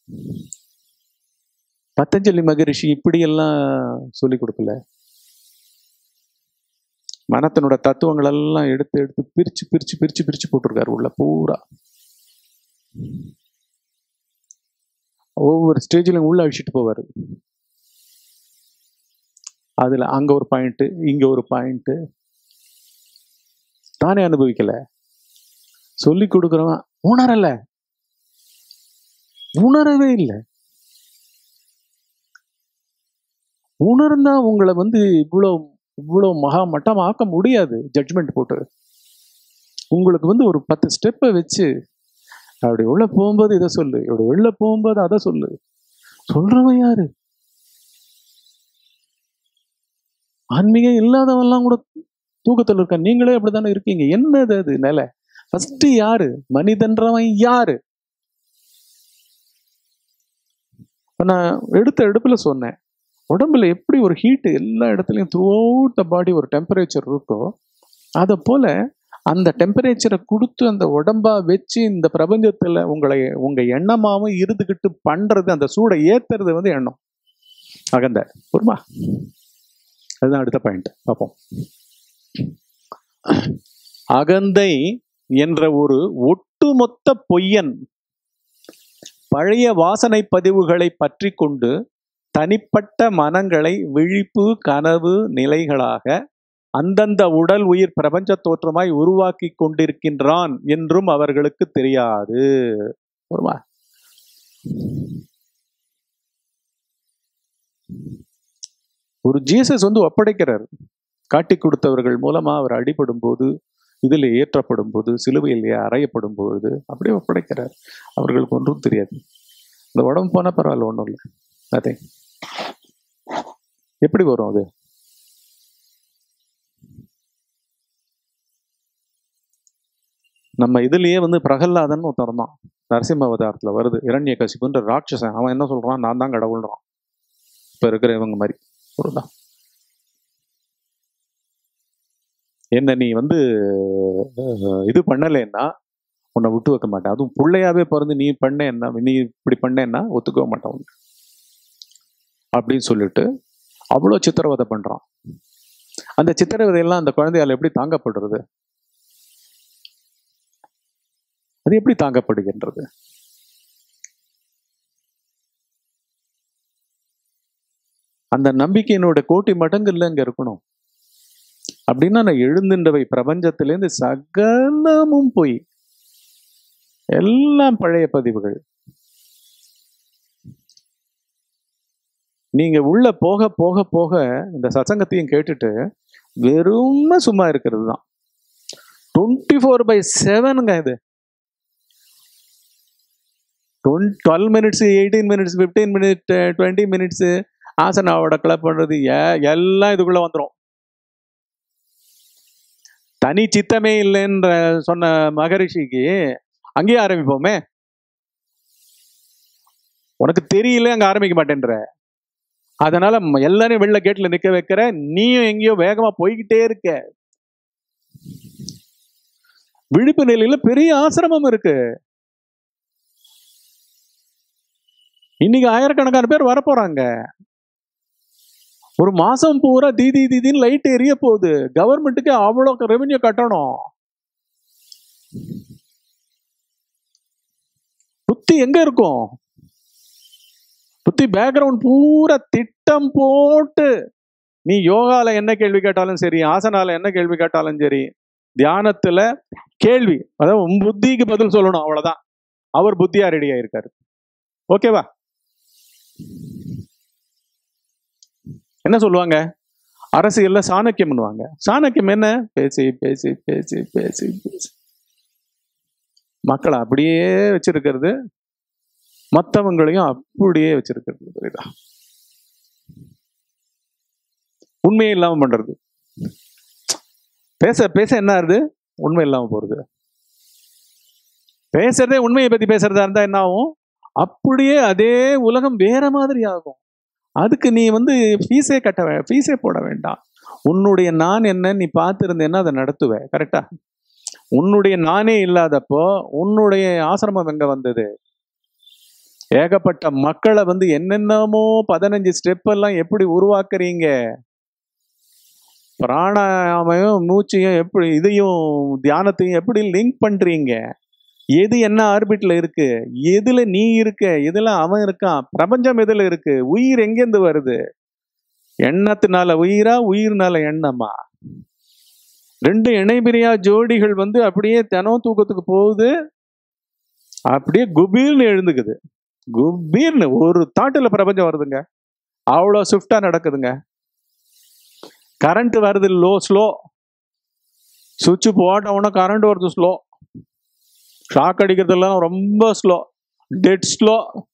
பத்தஞ்சலி மகரிஷி இப்படியெல்லாம் சொல்லி கொடுக்கல மனத்தினோட தத்துவங்கள் எல்லாம் எடுத்து எடுத்து பிரிச்சு பிரிச்சு பிரிச்சு பிரிச்சு போட்டிருக்காரு உள்ள பூரா ஒவ்வொரு ஸ்டேஜிலும் உள்ள அழிச்சிட்டு போவாரு அதுல அங்க ஒரு பாயிண்ட் இங்க ஒரு பாயிண்ட் தானே அனுபவிக்கல சொல்லி கொடுக்குறவன் உணரல உணரவே இல்லை உணர்ந்தா உங்களை வந்து இவ்வளோ இவ்வளோ மகா மட்டம் ஆக்க முடியாது ஜட்ஜ்மெண்ட் போட்டு உங்களுக்கு வந்து ஒரு பத்து ஸ்டெப்பை வச்சு அப்படி உள்ள போகும்போது இதை சொல்லு இப்படி உள்ள போகும்போது அதை சொல்லு சொல்றவன் யாரு ஆன்மீகம் இல்லாதவன்லாம் கூட தூக்கத்தில் இருக்க நீங்களே அப்படித்தானே இருக்கீங்க என்னது அது நிலை ஃபர்ஸ்ட் யாரு மனிதன்றவன் யாரு இப்ப நான் எடுத்த எடுப்புல சொன்னேன் உடம்புல எப்படி ஒரு ஹீட் எல்லா இடத்துலையும் த்ரூ அவுட் த பாடி ஒரு டெம்பரேச்சர் இருக்கோ அதை போல அந்த டெம்பரேச்சரை கொடுத்து அந்த உடம்பா வச்சு இந்த பிரபஞ்சத்துல உங்களை உங்க எண்ணமாவும் இருந்துகிட்டு பண்றது அந்த சூடை ஏத்துறது வந்து எண்ணம் அகந்த பொறுமா அதுதான் அடுத்த பாயிண்ட் பார்ப்போம் அகந்தை என்ற ஒரு ஒட்டுமொத்த பொய்யன் பழைய வாசனை பதிவுகளை பற்றி கொண்டு தனிப்பட்ட மனங்களை விழிப்பு கனவு நிலைகளாக அந்தந்த உடல் உயிர் பிரபஞ்ச தோற்றமாய் உருவாக்கி கொண்டிருக்கின்றான் என்றும் அவர்களுக்கு தெரியாது ஒருமா ஒரு ஜீசஸ் வந்து ஒப்படைக்கிறார் காட்டி கொடுத்தவர்கள் மூலமா அவர் அடிபடும் போது இதில் ஏற்றப்படும் போது சிலுவையில் அறையப்படும் பொழுது அப்படியே ஒப்படைக்கிறார் அவர்களுக்கு ஒன்றும் தெரியாது இந்த உடம்பு போனால் பரவாயில்ல ஒன்றும் இல்லை அதே எப்படி வரும் அது நம்ம இதுலயே வந்து பிரகல்லாதன் ஒருத்தன் தான் நரசிம்ம அவதாரத்துல வருது இரண்ய கசிப்புன்ற ராட்சசன் அவன் என்ன சொல்றான் நான் தான் கடவுள்றான் இப்ப இருக்கிற இவங்க மாதிரி ஒருதான் என்ன நீ வந்து அஹ், இது பண்ணலைன்னா உன்னை விட்டு வைக்க மாட்டேன் அதுவும் பிள்ளையாவே பிறந்து நீ பண்ணேன்னா நீ இப்படி பண்ணேன்னா ஒத்துக்கவே மாட்டான் உன்னை. அப்படின்னு சொல்லிட்டு அவ்வளோ சித்திரவதை பண்றான் அந்த சித்திரவதையெல்லாம் அந்த குழந்தையால எப்படி தாங்கப்படுறது அது எப்படி தாங்கப்படுகின்றது அந்த நம்பிக்கையினோட கோட்டி மடங்குல அங்க இருக்கணும் அப்படின்னா நான் எழுந்துன்றவை பிரபஞ்சத்திலேருந்து சகலமும் போய் எல்லாம் பழைய பதிவுகள் நீங்க உள்ள போக போக போக இந்த சசங்கத்தையும் கேட்டுட்டு வெறும சும்மா இருக்கிறது தான் டுவெண்ட்டி ஃபோர் பை செவனுங்க இது twelve minutes eighteen minutes fifteen minute twenty minutes ஆசனாவோட கிளப் பண்றது ஏ- எல்லாம் இதுக்குள்ள வந்துடும் தனி சித்தமே இல்லைன்ற சொன்ன மகரிஷிக்கு அங்கேயே ஆரம்பிப்போமே உனக்கு தெரியல அங்க ஆரம்பிக்க மாட்டேன்ற அதனால ம- எல்லாரையும் வெளில கேட்ல நிக்க வைக்கிற நீயும் எங்கேயோ வேகமா போய்கிட்டே இருக்க விழிப்பு நிலையில பெரிய ஆசிரமம் இருக்கு இன்னைக்கு ஆயிரக்கணக்கான பேர் வரப்போறாங்க ஒரு மாசம் பூரா தீதி தீதின்னு லைட் எரிய போகுது கவர்மெண்ட்டுக்கு அவ்வளோ ரெவென்யூ கட்டணும் புத்தி எங்க இருக்கும் புத்தி பேக்ரவுண்ட் பூரா திட்டம் போட்டு நீ யோகால என்ன கேள்வி கேட்டாலும் சரி ஆசனால என்ன கேள்வி கேட்டாலும் சரி தியானத்துல கேள்வி அதாவது உன் புத்திக்கு பதில் சொல்லணும் அவ்வளவுதான் அவர் புத்தியா ரெடி ஆயிருக்காரு ஓகேவா என்ன சொல்லுவாங்க அரசியல்ல சாணக்கியம் பண்ணுவாங்க சாணக்கியம் என்ன பேசி பேசி பேசி பேசி பேசி மக்களை அப்படியே வச்சிருக்கிறது மற்றவங்களையும் அப்படியே வச்சிருக்கிறது புரியுதா உண்மையே இல்லாம பண்றது பேச பேச என்ன ஆகுது உண்மை இல்லாம போறது பேசுறதே உண்மையை பத்தி பேசுறதா இருந்தா என்ன ஆகும் அப்படியே அதே உலகம் வேற மாதிரி ஆகும் அதுக்கு நீ வந்து ஃபீஸே கட்ட வே ஃபீஸே போட வேண்டாம் உன்னுடைய நான் என்ன நீ பார்த்துருந்தேன்னா அதை நடத்துவ கரெக்டா உன்னுடைய நானே இல்லாதப்போ உன்னுடைய ஆசிரமம் எங்க வந்தது ஏகப்பட்ட மக்களை வந்து என்னென்னமோ பதினஞ்சு ஸ்டெப் எல்லாம் எப்படி உருவாக்குறீங்க பிராணாயாமையும் மூச்சையும் எப்படி இதையும் தியானத்தையும் எப்படி லிங்க் பண்றீங்க எது என்ன ஆர்பிட்ல இருக்கு எதுல நீ இருக்க எதுல அவன் இருக்கான் பிரபஞ்சம் எதுல இருக்கு உயிர் எங்கேருந்து வருது எண்ணத்தினால உயிரா உயிர்னால எண்ணமா ரெண்டு இணைபிரியா ஜோடிகள் வந்து அப்படியே தினம் தூக்கத்துக்கு போகுது அப்படியே குபீர்னு எழுந்துக்குது குபீர்னு ஒரு தாட்டில் பிரபஞ்சம் வருதுங்க அவ்வளோ ஸ்விஃப்டா நடக்குதுங்க கரண்ட் வருது லோ ஸ்லோ சுவிட்சு போட்டவொன்னே கரண்ட் வருது ஸ்லோ ஷாக் அடிக்கிறதெல்லாம் ரொம்ப ஸ்லோ டெட் ஸ்லோ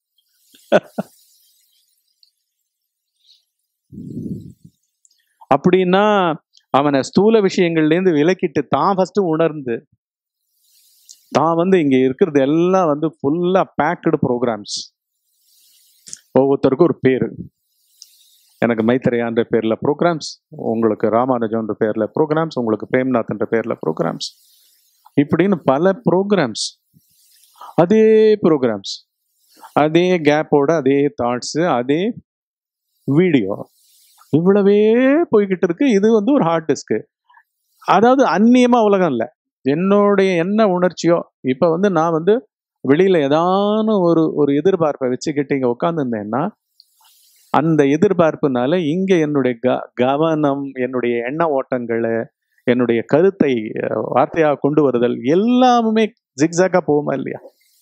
அப்படின்னா அவனை ஸ்தூல விஷயங்கள்லேருந்து விலக்கிட்டு தான் ஃபர்ஸ்ட் உணர்ந்து தான் வந்து இங்க இருக்கிறது எல்லாம் வந்து ஃபுல்லா பேக்கடு ப்ரோக்ராம்ஸ் ஒவ்வொருத்தருக்கும் ஒரு பேரு எனக்கு மைத்திரையான்ற பேர்ல ப்ரோக்ராம்ஸ் உங்களுக்கு ராமானுஜன்ற பேர்ல ப்ரோக்ராம்ஸ் உங்களுக்கு பிரேம்நாத்ன்ற பேர்ல ப்ரோக்ராம்ஸ் இப்படின்னு பல ப்ரோக்ராம்ஸ் அதே ப்ரோக்ராம்ஸ் அதே கேப்போட அதே தாட்ஸ் அதே வீடியோ இவ்வளவே போய்கிட்டு இருக்கு இது வந்து ஒரு ஹார்ட் டிஸ்க்கு அதாவது அந்நியமா உலகம் இல்லை என்னுடைய என்ன உணர்ச்சியோ இப்போ வந்து நான் வந்து வெளியில ஏதான ஒரு ஒரு எதிர்பார்ப்பை வச்சுக்கிட்டு இங்க உட்காந்துருந்தேன்னா அந்த எதிர்பார்ப்புனால இங்க என்னுடைய க கவனம் என்னுடைய எண்ண ஓட்டங்களை என்னுடைய கருத்தை அஹ், வார்த்தையாக கொண்டு வருதல் எல்லாமே ஜிக்ஸாக்கா போகுமா இல்லையா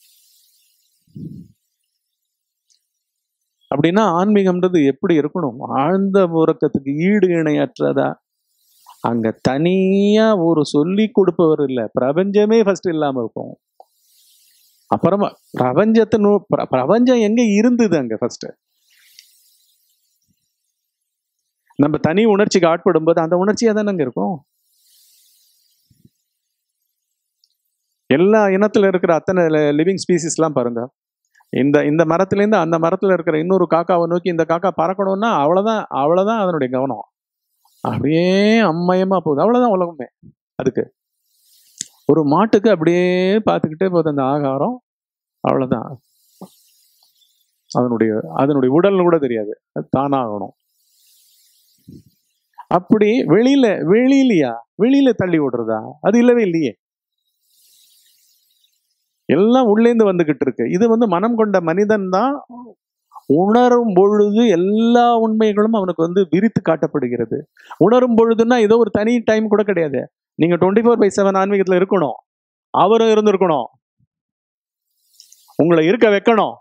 அப்படின்னா ஆன்மீகம்ன்றது எப்படி இருக்கணும் ஆழ்ந்த உறக்கத்துக்கு ஈடு இணையற்றதா அங்க தனியா ஒரு சொல்லி கொடுப்பவர் இல்ல பிரபஞ்சமே ஃபர்ஸ்ட் இல்லாம இருக்கும் அப்புறமா பிரபஞ்சத்தை நோ- பிர- பிரபஞ்சம் எங்க இருந்தது அங்க ஃபர்ஸ்ட் நம்ம தனி உணர்ச்சிக்கு ஆட்படும் போது அந்த உணர்ச்சியா தானே அங்க இருக்கும் எல்லா இனத்துல இருக்கிற அத்தனை லிவிங் ஸ்பீசிஸ்லாம் பாருங்க இந்த இந்த மரத்துலேருந்து அந்த மரத்துல இருக்கிற இன்னொரு காக்காவை நோக்கி இந்த காக்கா பறக்கணும்னா அவ்வளவுதான் அவ்வளவுதான் அதனுடைய கவனம் அப்படியே அம்மயமா போகுது அவ்வளவுதான் உலகமே அதுக்கு ஒரு மாட்டுக்கு அப்படியே பார்த்துக்கிட்டே போகுது அந்த ஆகாரம் அவ்வளவுதான் அதனுடைய அதனுடைய உடல் கூட தெரியாது அது தானாகணும் அப்படி வெளியில வெளியிலயா வெளியில தள்ளி விடுறதா அது இல்லவே இல்லையே எல்லாம் உள்ளேந்து வந்துகிட்டு இருக்கு இது வந்து மனம் கொண்ட மனிதன் தான் உணரும் பொழுது எல்லா உண்மைகளும் அவனுக்கு வந்து விரித்து காட்டப்படுகிறது உணரும் பொழுதுன்னா ஏதோ ஒரு தனி டைம் கூட கிடையாது நீங்க டுவெண்ட்டி ஃபோர் பை செவன் ஆன்மீகத்துல இருக்கணும் அவரும் இருந்திருக்கணும் உங்களை இருக்க வைக்கணும்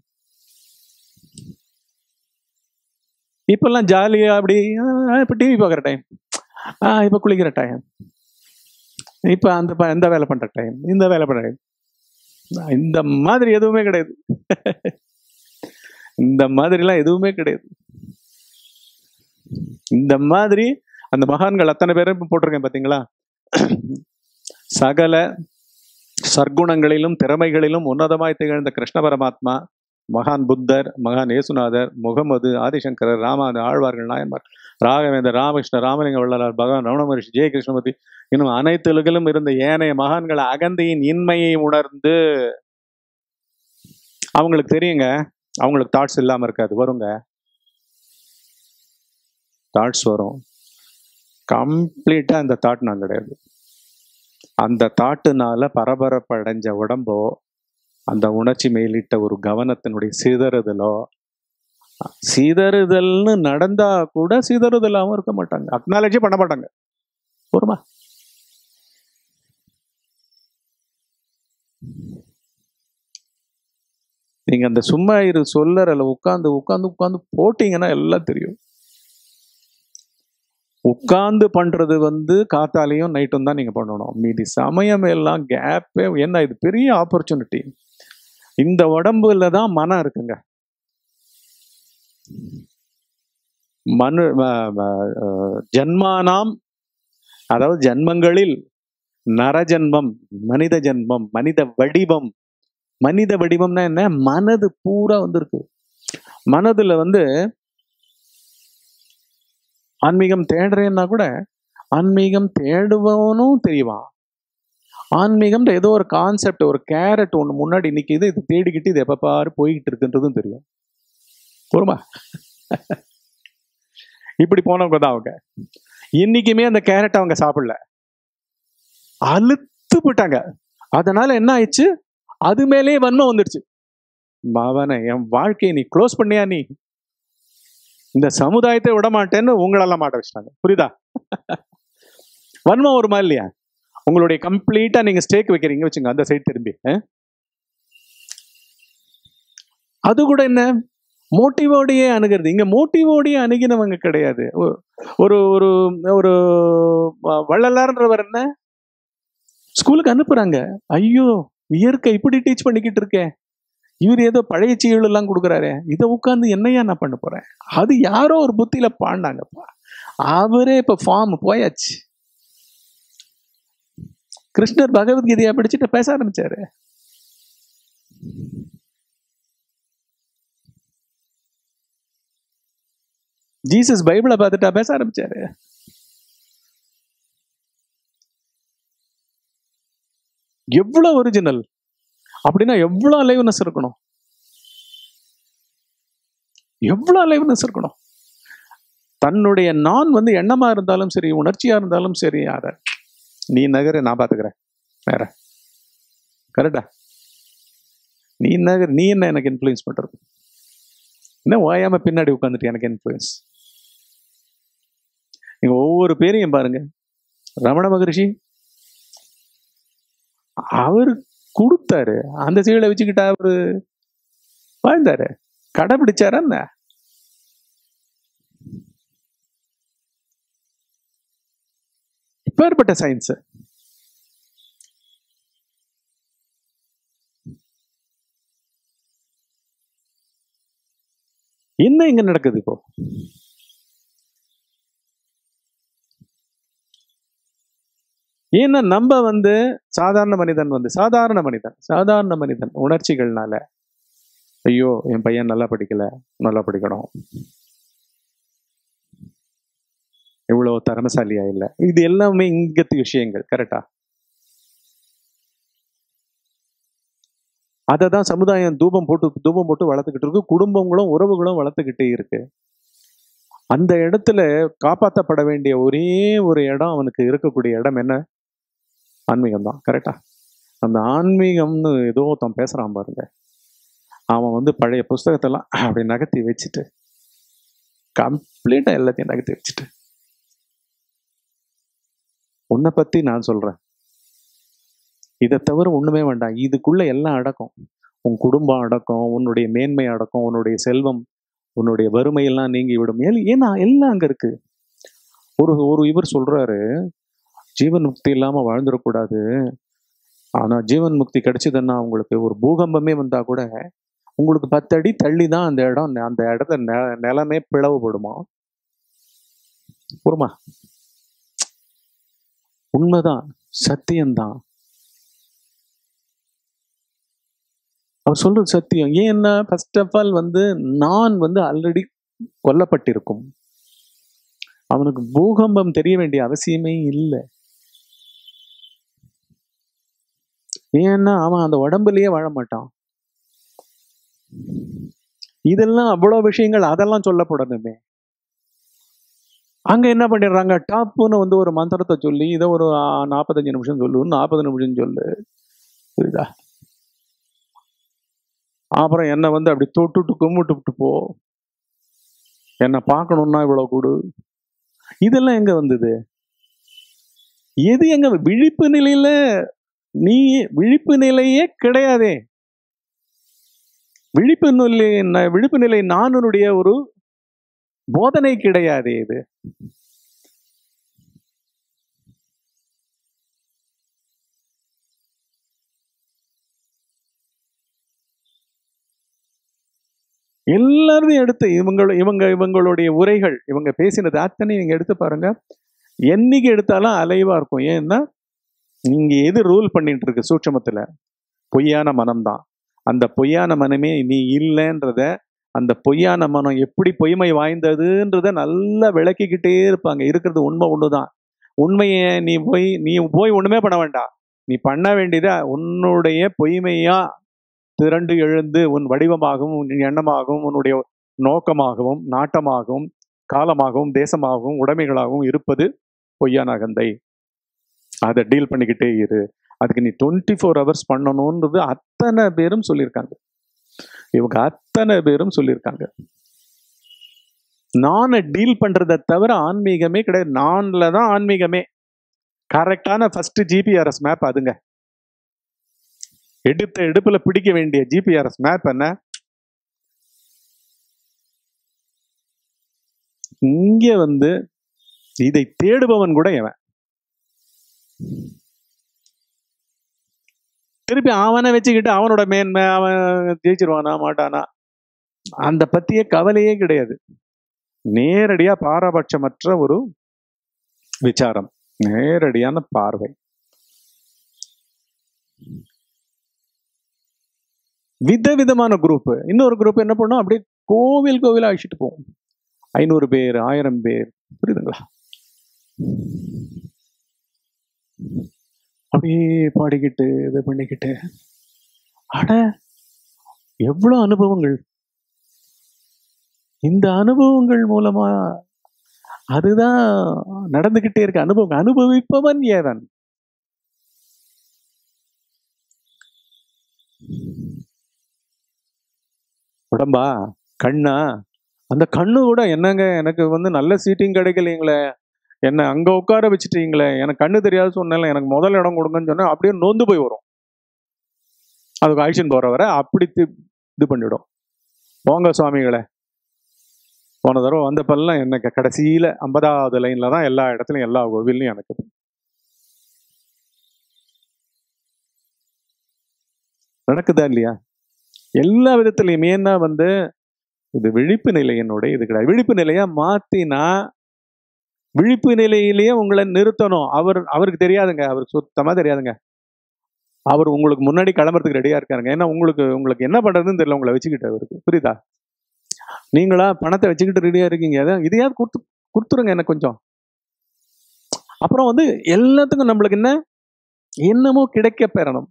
இப்பெல்லாம் ஜாலியா அப்படி ஆஹ், இப்ப டிவி பார்க்குற டைம் ஆஹ் இப்ப குளிக்கிற டைம் இப்ப அந்த ப- இந்த வேலை பண்ற டைம் இந்த வேலை பண்ற டைம் இந்த மாதிரி எதுவுமே கிடையாது இந்த மாதிரிலாம் எதுவுமே கிடையாது இந்த மாதிரி அந்த மகான்கள் அத்தனை பேரும் இப்ப போட்டிருக்கேன் பாத்தீங்களா சகல சர்க்குணங்களிலும் திறமைகளிலும் உன்னதமாய் திகழ்ந்த கிருஷ்ண பரமாத்மா மகான் புத்தர் மகான் இயேசுநாதர் முகமது ஆதிசங்கரர் ராமானு ஆழ்வார்கள் நாயன்மார் ராகவேந்தர் ராமகிருஷ்ண ராமலிங்க வள்ளலார் பகவான் ரமண மகரிஷி ஜெய கிருஷ்ணமூர்த்தி இன்னும் அனைத்து உலகிலும் இருந்த ஏனைய மகான்கள் அகந்தையின் இன்மையை உணர்ந்து அவங்களுக்கு தெரியுங்க அவங்களுக்கு தாட்ஸ் இல்லாம இருக்காது வருங்க தாட்ஸ் வரும் கம்ப்ளீட்டா அந்த தாட் நான் கிடையாது அந்த தாட்டுனால பரபரப்பு அடைஞ்ச உடம்போ அந்த உணர்ச்சி மேலிட்ட ஒரு கவனத்தினுடைய சிதறுதலோ சிதறுதல்னு நடந்தா கூட சிதறுதலாவும் இருக்க மாட்டாங்க அக்னாலஜி பண்ண மாட்டாங்க போருமா நீங்க அந்த சும்மா இரு சொல்லறல உட்காந்து உட்காந்து உட்காந்து போட்டீங்கன்னா எல்லாம் தெரியும் உட்கார்ந்து பண்றது வந்து காத்தாலையும் நைட்டும் தான் நீங்க பண்ணணும் மீதி சமயம் எல்லாம் கேப்பே என்ன இது பெரிய ஆப்பர்ச்சுனிட்டி இந்த உடம்புல தான் மனம் இருக்குங்க மனு ம- ம- அஹ் ஜன்மானாம் அதாவது ஜன்மங்களில் நரஜன்மம் மனித ஜென்மம் மனித வடிவம் மனித வடிவம்னா என்ன மனது பூரா வந்திருக்கு மனதுல வந்து ஆன்மீகம் தேடுறேன்னா கூட ஆன்மீகம் தேடுபவனும் தெரியவான் ஆன்மீகம்ன்ற ஏதோ ஒரு கான்செப்ட் ஒரு கேரட் ஒன்று முன்னாடி நிற்கிது இது தேடிக்கிட்டு இது எப்போ பாரு போய்கிட்டு இருக்குன்றதும் தெரியும் பொறுமா இப்படி போனவங்க தான் அவங்க இன்னைக்குமே அந்த கேரட் அவங்க சாப்பிடல அழுத்து போயிட்டாங்க அதனால என்ன ஆயிடுச்சு அது மேலேயே வன்மம் வந்துடுச்சு மவனை என் வாழ்க்கையை நீ க்ளோஸ் பண்ணியா நீ இந்த சமுதாயத்தை விட மாட்டேன்னு உங்களெல்லாம் மாட்ட வச்சிட்டாங்க புரியுதா வன்மம் வருமா இல்லையா உங்களுடைய கம்ப்ளீட்டா நீங்க ஸ்டேக் வைக்கிறீங்க வச்சுங்க அந்த சைடு திரும்பி அஹ்? அது கூட என்ன மோட்டிவோடையே அணுகிறது இங்க மோட்டிவோடையே அணுகினவங்க கிடையாது ஒ- ஒரு ஒரு ஒரு வ- வள்ளலார்ன்றவர் என்ன ஸ்கூலுக்கு அனுப்புறாங்க ஐயோ இயற்கை இப்படி டீச் பண்ணிக்கிட்டு இருக்கேன் இவர் ஏதோ பழைய சீழ் எல்லாம் கொடுக்குறாரு இதை உட்காந்து என்னையா நான் பண்ண போறேன் அது யாரோ ஒரு புத்தியில பாடினாங்கப்பா அவரே இப்ப ஃபார்ம் போயாச்சு கிருஷ்ணர் பகவத்கீதையா படிச்சுட்டு பேச ஆரம்பிச்சாரு ஜீசஸ் பைபிளை பார்த்துட்டா பேச ஆரம்பிச்சாரு எவ்வளவு ஒரிஜினல் அப்படின்னா எவ்வளவு அலைவ்னஸ் இருக்கணும் எவ்வளவு அலைவ்னஸ் இருக்கணும் தன்னுடைய நான் வந்து எண்ணமா இருந்தாலும் சரி உணர்ச்சியா இருந்தாலும் சரி அத நீ நகர நான் பாத்துக்கிறேன் வேற கரெக்டா நீ நகர் நீ என்ன எனக்கு இன்ஃப்ளூயன்ஸ் பண்றது என்ன ஓயாம பின்னாடி உட்காந்துட்டு எனக்கு இன்ஃப்ளூயன்ஸ் நீங்க ஒவ்வொரு பேரையும் பாருங்க ரமண மகரிஷி அவர் கொடுத்தாரு அந்த சீலை வச்சுக்கிட்டு அவரு வாழ்ந்தாரு கடைபிடிச்சாரா என்ன இப்பேற்பட்ட சயின்ஸ் என்ன இங்க நடக்குது இப்போ ஏன்னா நம்ம வந்து சாதாரண மனிதன் வந்து சாதாரண மனிதன் சாதாரண மனிதன் உணர்ச்சிகள்னால ஐயோ என் பையன் நல்லா படிக்கல நல்லா படிக்கணும் இவ்வளவு திறமசாலியா இல்லை இது எல்லாமே இங்கத்து விஷயங்கள் கரெக்டா அதை தான் சமுதாயம் தூபம் போட்டு தூபம் போட்டு வளர்த்துக்கிட்டு இருக்கு குடும்பங்களும் உறவுகளும் வளர்த்துக்கிட்டே இருக்கு அந்த இடத்துல காப்பாற்றப்பட வேண்டிய ஒரே ஒரு இடம் அவனுக்கு இருக்கக்கூடிய இடம் என்ன ஆன்மீகம் தான் கரெக்டா அந்த ஆன்மீகம்னு ஏதோ ஒருத்தன் பேசுறான் பாருங்க அவன் வந்து பழைய புஸ்தகத்தெல்லாம் அப்படி நகர்த்தி வச்சுட்டு கம்ப்ளீட்டா எல்லாத்தையும் நகர்த்தி வச்சுட்டு உன்னை பத்தி நான் சொல்றேன் இதை தவிர ஒண்ணுமே வேண்டாம் இதுக்குள்ள எல்லாம் அடக்கம் உன் குடும்பம் அடக்கம் உன்னுடைய மேன்மை அடக்கம் உன்னுடைய செல்வம் உன்னுடைய வறுமையெல்லாம் நீங்கி விடும் ஏன் ஏன்னா எல்லாம் அங்க இருக்கு ஒரு ஒரு இவர் சொல்றாரு ஜீவன் முக்தி இல்லாம வாழ்ந்துடக்கூடாது ஆனா ஜீவன் முக்தி கிடைச்சதுன்னா உங்களுக்கு ஒரு பூகம்பமே வந்தா கூட உங்களுக்கு பத்து அடி தள்ளி தான் அந்த இடம் அந்த இடத்த நெ- நிலமே பிளவுபடுமா பொறுமா உண்மைதான் சத்தியம்தான் அவர் சொல்றது சத்தியம் ஏன்னா ஃபர்ஸ்ட் ஆஃப் ஆல் வந்து நான் வந்து ஆல்ரெடி கொல்லப்பட்டிருக்கும் அவனுக்கு பூகம்பம் தெரிய வேண்டிய அவசியமே இல்லை ஏன்னா அவன் அந்த உடம்புலயே வாழ மாட்டான் இதெல்லாம் அவ்வளவு விஷயங்கள் அதெல்லாம் சொல்லப்படணுமே அங்க என்ன பண்ணிடுறாங்க டாப்புன்னு வந்து ஒரு மந்திரத்தை சொல்லி இதை ஒரு ஆ, நாற்பத்தஞ்சு நிமிஷம் சொல்லு நாற்பது நிமிஷம் சொல்லு புரியுதா அப்புறம் என்னை வந்து அப்படி தொட்டுட்டு கும்பிட்டுட்டு போ என்னை பார்க்கணும்னா இவ்வளவு கொடு இதெல்லாம் எங்க வந்தது எது எங்க விழிப்பு நிலையில நீ விழிப்பு நிலையே கிடையாதே விழிப்பு நிலை ந- விழிப்பு நிலை நானுடைய ஒரு போதனை கிடையாதே இது எல்லாரையும் எடுத்து இவங்க இவங்க இவங்களுடைய உரைகள் இவங்க பேசினது அத்தனை நீங்க எடுத்து பாருங்க என்னைக்கு எடுத்தாலும் அலைவா இருக்கும் ஏன்னா நீங்க எது ரூல் பண்ணிட்டு இருக்கு சூட்சமத்துல பொய்யான மனம்தான் அந்த பொய்யான மனமே நீ இல்லைன்றத அந்த பொய்யான மனம் எப்படி பொய்மை வாய்ந்ததுன்றத நல்லா விளக்கிக்கிட்டே இருப்பாங்க இருக்கிறது உண்மை ஒண்ணுதான் உண்மையை நீ போய் நீ போய் ஒண்ணுமே பண்ண வேண்டாம் நீ பண்ண வேண்டியதை உன்னுடைய பொய்மையா திரண்டு எழுந்து உன் வடிவமாகவும் உன் எண்ணமாகவும் உன்னுடைய நோக்கமாகவும் நாட்டமாகவும் காலமாகவும் தேசமாகவும் உடைமைகளாகவும் இருப்பது பொய்யான அகந்தை அதை டீல் பண்ணிக்கிட்டே இரு அதுக்கு நீ டுவெண்ட்டி ஃபோர் ஹவர்ஸ் பண்ணணுன்றது அத்தனை பேரும் சொல்லியிருக்காங்க இவங்க அத்தனை பேரும் சொல்லியிருக்காங்க நானை டீல் பண்றதை தவிர ஆன்மீகமே கிடையாது நான்ல தான் ஆன்மீகமே கரெக்டான ஃபர்ஸ்ட் ஜிபிஆர்எஸ் மேப் அதுங்க எடுத்த எடுப்புல பிடிக்க வேண்டிய ஜிபிஆர்எஸ் மேப் என்ன இங்க வந்து இதை தேடுபவன் கூட எவன் திருப்பி அவனை வச்சுக்கிட்டு அவனோட மேன்மை அவன் ஜெயிச்சிருவானா மாட்டானா அந்த பத்திய கவலையே கிடையாது நேரடியா பாரபட்சமற்ற ஒரு விசாரம் நேரடியான பார்வை விதவிதமான குரூப் இன்னொரு குரூப் என்ன பண்ணும் அப்படியே கோவில் கோவிலா அழிச்சிட்டு போவோம் ஐநூறு பேர் ஆயிரம் பேர் புரியுதுங்களா அப்படியே பாடிக்கிட்டு இது பண்ணிக்கிட்டு அட எவ்வளவு அனுபவங்கள் இந்த அனுபவங்கள் மூலமா அதுதான் நடந்துகிட்டே இருக்கு அனுபவம் அனுபவிப்பவன் ஏவன் உடம்பா கண்ணா அந்த கண்ணு கூட என்னங்க எனக்கு வந்து நல்ல சீட்டிங் கிடைக்கலைங்களே என்ன அங்க உட்கார வச்சுட்டீங்களே எனக்கு கண்ணு தெரியாது சொன்னேன்ல எனக்கு முதல் இடம் கொடுங்கன்னு சொன்னா அப்படியே நொந்து போய் வரும் அதுக்கு ஆக்ஷன் போற வர அப்படி தி- இது பண்ணிவிடும் போங்க சுவாமிகளே போன தடவை வந்தப்பெல்லாம் எனக்கு கடைசியில ஐம்பதாவது லைன்ல தான் எல்லா இடத்துலயும் எல்லா கோவில்லையும் எனக்கு நடக்குதா இல்லையா எல்லா விதத்துலயுமே என்ன வந்து இது விழிப்பு நிலையினுடைய இது கிடையாது விழிப்பு நிலையா மாத்தினா விழிப்பு நிலையிலேயே உங்களை நிறுத்தணும் அவர் அவருக்கு தெரியாதுங்க அவருக்கு சுத்தமா தெரியாதுங்க அவர் உங்களுக்கு முன்னாடி கிளம்புறதுக்கு ரெடியா இருக்காருங்க ஏன்னா உங்களுக்கு உங்களுக்கு என்ன பண்றதுன்னு தெரியல உங்களை வச்சுக்கிட்டு அவருக்கு புரியுதா நீங்களா பணத்தை வச்சுக்கிட்டு ரெடியா இருக்கீங்க அதான் இதையாவது கொடுத்து கொடுத்துருங்க எனக்கு கொஞ்சம் அப்புறம் வந்து எல்லாத்துக்கும் நம்மளுக்கு என்ன என்னமோ கிடைக்க பெறணும்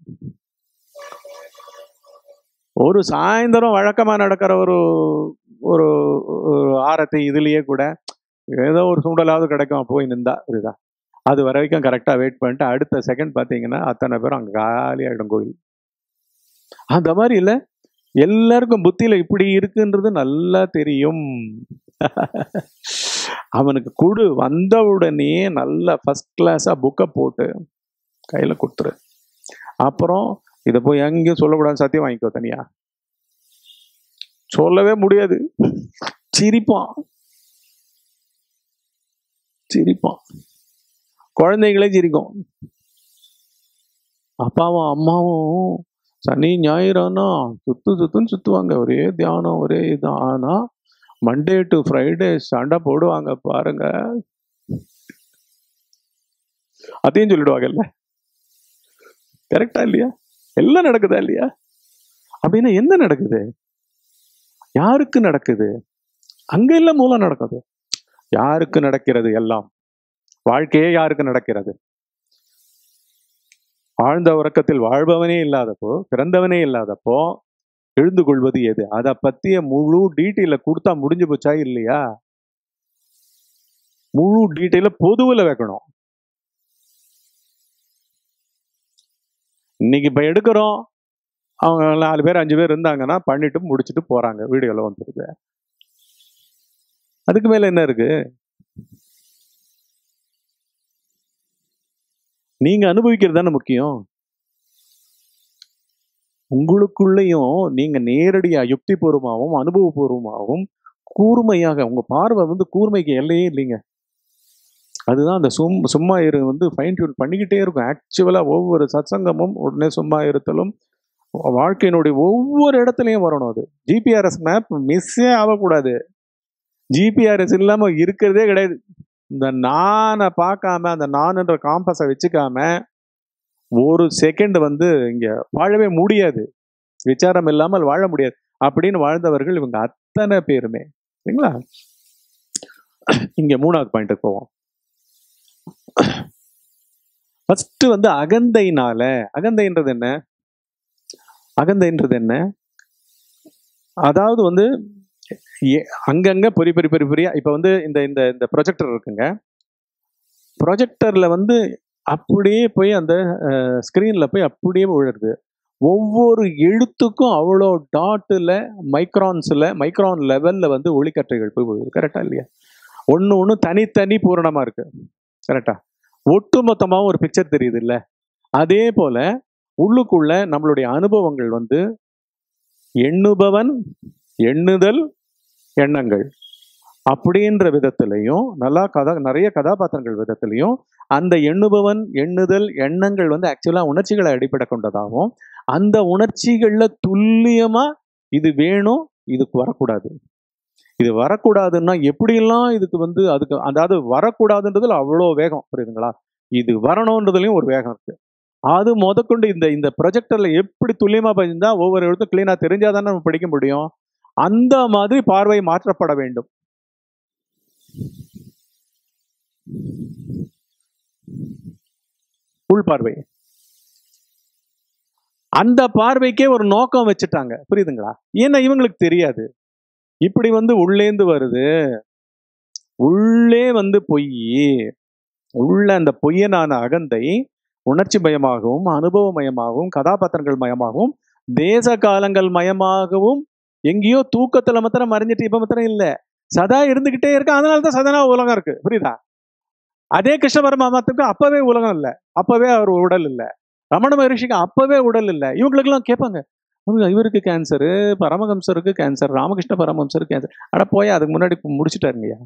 ஒரு சாயந்தரம் வழக்கமா நடக்கிற ஒரு ஒரு ஒரு ஆரத்தி இதுலயே கூட ஏதோ ஒரு சுண்டலாவது கிடைக்கும் போய் நின்றா புரியுதா அது வரைக்கும் கரெக்டாக வெயிட் பண்ணிட்டு அடுத்த செகண்ட் பார்த்தீங்கன்னா அத்தனை பேரும் அங்கே காலி ஆகிடும் கோயில் அந்த மாதிரி இல்லை எல்லாருக்கும் புத்தியில இப்படி இருக்குன்றது நல்லா தெரியும் அவனுக்கு கொடு வந்த உடனே நல்ல ஃபர்ஸ்ட் கிளாஸாக புக்கை போட்டு கையில் கொடுத்துரு அப்புறம் இதை போய் எங்கேயும் சொல்லக்கூடாது சத்தியம் வாங்கிக்கோ தனியா சொல்லவே முடியாது சிரிப்பான் சிரிப்பான் குழந்தைங்களே சிரிக்கும் அப்பாவும் அம்மாவும் சனி ஞாயிறானா சுத்து சுத்துன்னு சுத்துவாங்க ஒரே தியானம் ஒரே இதான் ஆனா மண்டே டு ஃப்ரைடே சண்டை போடுவாங்க பாருங்க அதையும் சொல்லிடுவாங்கல்ல கரெக்டா இல்லையா எல்லாம் நடக்குதா இல்லையா அப்படின்னா என்ன நடக்குது யாருக்கு நடக்குது அங்க எல்லாம் மூலம் நடக்குது யாருக்கு நடக்கிறது எல்லாம் வாழ்க்கையே யாருக்கு நடக்கிறது ஆழ்ந்த உறக்கத்தில் வாழ்பவனே இல்லாதப்போ பிறந்தவனே இல்லாதப்போ எழுந்து கொள்வது எது அதை பத்திய முழு டீட்டெயில கொடுத்தா முடிஞ்சு போச்சா இல்லையா முழு டீட்டெயில பொதுவில் வைக்கணும் இன்னைக்கு இப்ப எடுக்கிறோம் அவங்க நாலு பேர் அஞ்சு பேர் இருந்தாங்கன்னா பண்ணிட்டு முடிச்சுட்டு போறாங்க வீடியோல வந்துருது அதுக்கு மேல என்ன இருக்கு நீங்க அனுபவிக்கிறது தானே முக்கியம் உங்களுக்குள்ளேயும் நீங்க நேரடியா யுக்தி பூர்வமாகவும் அனுபவபூர்வமாகவும் கூர்மையாக உங்க பார்வை வந்து கூர்மைக்கு எல்லையே இல்லைங்க அதுதான் அந்த சும் சும்மா இரு வந்து ஃபைன் டியூன் பண்ணிக்கிட்டே இருக்கும் ஆக்சுவலா ஒவ்வொரு சத்சங்கமும் உடனே சும்மா இருத்தலும் வாழ்க்கையினுடைய ஒவ்வொரு இடத்துலையும் வரணும் அது ஜிபிஆர்எஸ் மேப் மிஸ்ஸே ஆகக்கூடாது ஜிபிஆர்எஸ் இல்லாம இருக்கிறதே கிடையாது இந்த நானை பார்க்காம அந்த நான் என்ற காம்பஸை வச்சுக்காம ஒரு செகண்ட் வந்து இங்க வாழவே முடியாது விசாரம் இல்லாமல் வாழ முடியாது அப்படின்னு வாழ்ந்தவர்கள் இவங்க அத்தனை பேருமே சரிங்களா இங்க மூணாவது பாயிண்ட்டுக்கு போவோம் ஃபர்ஸ்ட் வந்து அகந்தைனால அகந்தைன்றது என்ன அகந்தைன்றது என்ன அதாவது வந்து எ- அங்கங்க பொறி பொறி பொறி பொரியா இப்ப வந்து இந்த இந்த இந்த ப்ரொஜெக்டர் இருக்குங்க ப்ரொஜெக்டர்ல வந்து அப்படியே போய் அந்த ஸ்க்ரீன்ல போய் அப்படியே விழுறது ஒவ்வொரு எழுத்துக்கும் அவ்வளோ டாட்டில் மைக்ரான்ஸில் மைக்ரான் லெவலில் வந்து ஒளிக்கற்றைகள் போய் விழுது கரெக்டா இல்லையா ஒன்று ஒன்று தனித்தனி பூரணமாக இருக்கு கரெக்டா ஒட்டு மொத்தமாகவும் ஒரு பிக்சர் தெரியுது இல்லை அதே போல உள்ளுக்குள்ள நம்மளுடைய அனுபவங்கள் வந்து எண்ணுபவன் எண்ணுதல் எண்ணங்கள் அப்படின்ற விதத்திலையும் நல்லா கதா நிறைய கதாபாத்திரங்கள் விதத்திலையும் அந்த எண்ணுபவன் எண்ணுதல் எண்ணங்கள் வந்து ஆக்சுவலாக உணர்ச்சிகளை அடிப்படை கொண்டதாகவும் அந்த உணர்ச்சிகள்ல துல்லியமா இது வேணும் இதுக்கு வரக்கூடாது இது வரக்கூடாதுன்னா எப்படியெல்லாம் இதுக்கு வந்து அதுக்கு அதாவது வரக்கூடாதுன்றதுல அவ்வளோ வேகம் புரியுதுங்களா இது வரணுன்றதுலயும் ஒரு வேகம் இருக்கு அது முதற்கொண்டு இந்த இந்த ப்ரொஜெக்டர்ல எப்படி துல்லியமா பதிந்தா ஒவ்வொரு எழுத்தும் கிளீனா தெரிஞ்சாதானே நம்ம படிக்க முடியும் அந்த மாதிரி பார்வை மாற்றப்பட வேண்டும் உள் பார்வை அந்த பார்வைக்கே ஒரு நோக்கம் வச்சுட்டாங்க புரியுதுங்களா ஏன்னா இவங்களுக்கு தெரியாது இப்படி வந்து உள்ளேந்து வருது உள்ளே வந்து பொய் உள்ள அந்த பொய்யனான அகந்தை உணர்ச்சி மயமாகவும் அனுபவமயமாகவும் கதாபாத்திரங்கள் மயமாகவும் தேச காலங்கள் மயமாகவும் எங்கேயோ தூக்கத்துல மாத்திரம் மறைஞ்சிட்டு இப்ப மாத்திரம் இல்ல சதா இருந்துகிட்டே இருக்கு அதனால தான் சதனா உலகம் இருக்கு புரியுதா அதே கிருஷ்ண பரமாத்மாத்துக்கு அப்பவே உலகம் இல்ல அப்பவே அவர் உடல் இல்ல ரமண மகரிஷிக்கு அப்பவே உடல் இல்ல இவங்களுக்கு எல்லாம் கேட்பாங்க "அவங்க இவருக்கு கேன்சரு பரமஹம்சருக்கு கேன்சர் ராமகிருஷ்ண பரமஹம்சருக்கு கேன்சர் அட போய் அதுக்கு முன்னாடி முடிச்சிட்டாருங்கய்யா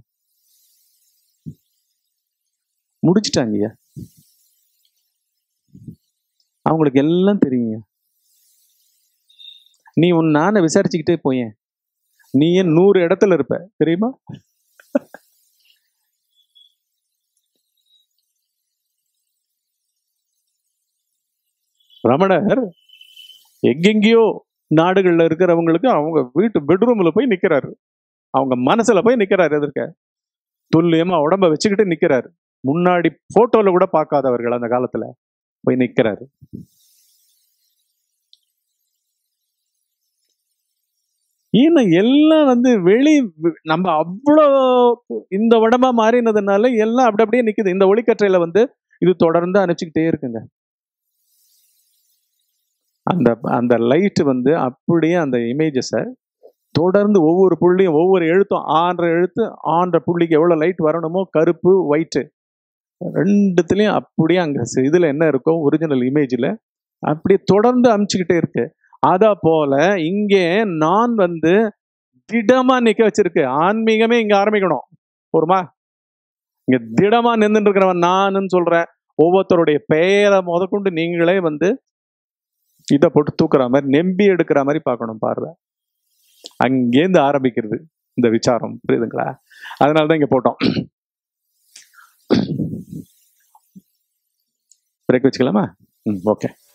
முடிச்சிட்டாங்கய்யா அவங்களுக்கு எல்லாம் தெரியுங்க நீ உன் நானை விசாரிச்சுக்கிட்டே போயேன் நீ ஏன் நூறு இடத்துல இருப்ப தெரியுமா ரமணர் எங்கெங்கேயோ நாடுகள்ல இருக்கிறவங்களுக்கு அவங்க வீட்டு பெட்ரூம்ல போய் நிக்கிறாரு அவங்க மனசுல போய் நிக்கிறாரு எதிர்க்க துல்லியமா உடம்ப வச்சுக்கிட்டு நிக்கிறாரு முன்னாடி போட்டோல கூட பார்க்காதவர்கள் அந்த காலத்துல போய் நிக்கிறாரு ஏன்னா எல்லாம் வந்து வெளி நம்ம அவ்வளோ இந்த உடம்பா மாறினதுனால எல்லாம் அப்படி அப்படியே நிக்குது இந்த ஒளிக்கற்றையில வந்து இது தொடர்ந்து அனுப்பிச்சுக்கிட்டே இருக்குங்க அந்த அந்த லைட் வந்து அப்படியே அந்த இமேஜஸை தொடர்ந்து ஒவ்வொரு புள்ளியும் ஒவ்வொரு எழுத்தும் ஆன்ற எழுத்து ஆன்ற புள்ளிக்கு எவ்வளோ லைட் வரணுமோ கருப்பு ஒயிட்டு ரெண்டுத்துலேயும் அப்படியே அங்கே இதில் என்ன இருக்கோ ஒரிஜினல் இமேஜில் அப்படியே தொடர்ந்து அமுச்சுக்கிட்டே இருக்கு அதை போல இங்கே நான் வந்து திடமா நிக்க வச்சிருக்கு ஆன்மீகமே இங்க ஆரம்பிக்கணும் போருமா இங்க திடமா நின்றுட்டு இருக்கிறவன் நானுன்னு சொல்றேன் ஒவ்வொருத்தருடைய பெயரை முதற்கொண்டு நீங்களே வந்து இதை போட்டு தூக்குற மாதிரி நெம்பி எடுக்கிற மாதிரி பார்க்கணும் பார்வை அங்கேருந்து ஆரம்பிக்கிறது இந்த விசாரம் புரியுதுங்களா அதனால தான் இங்க போட்டோம் பிரேக் வச்சுக்கலாமா ம் ஓகே